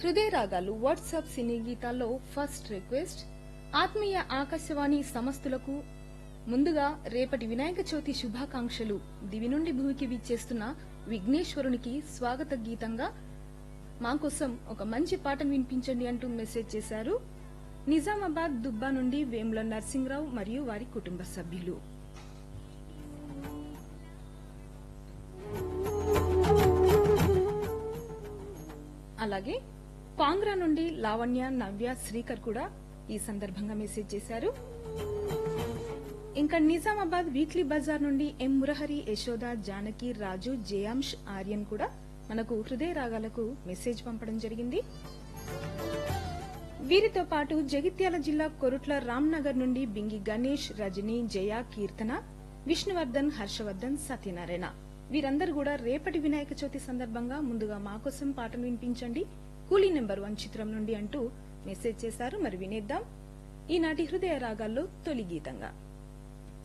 హృదయ రాగాలు వాట్సాప్ సినీ గీతాల్లో ఫస్ట్ రిక్వెస్ట్ ఆత్మీయ ఆకాశవాణి సమస్తులకు ముందుగా రేపటి వినాయక చవితి శుభాకాంక్షలు దివి నుండి భూమికి విచ్చేస్తున్న విఘ్నేశ్వరునికి స్వాగత గీతంగా మా కోసం ఒక మంచి పాటను వినిపించండి అంటూ మెసేజ్ చేశారు నిజామాబాద్ దుబ్బా నుండి వేముల నర్సింగ్రావు మరియు వారి కుటుంబ సభ్యులు అలాగే పాంగ్రా నుండి లావణ్య నవ్య శ్రీకర్ కూడా ఈ సందర్భంగా మెసేజ్ చేశారు ఇంకా నిజామాబాద్ వీక్లీ బజార్ నుండి ఎం మురహరి యశోద జానకి రాజు జయాంష్ ఆర్యన్ కూడా మనకు హృదయ రాగాలకు మెసేజ్ పంపడం జరిగింది వీరితో పాటు జగిత్యాల జిల్లా కొరుట్ల రామ్నగర్ నుండి బింగి గణేష్ రజని జయ కీర్తన విష్ణువర్ధన్ హర్షవర్ధన్ సత్యనారాయణ వీరందరూ కూడా రేపటి వినాయక చవితి సందర్భంగా ముందుగా మా కోసం పాటను వినిపించండి కూలీ నెంబర్ వన్ చిత్రం నుండి అంటూ మెసేజ్ చేశారు మరి వినేద్దాం ఈనాటి హృదయ రాగాల్లో తొలి గీతంగా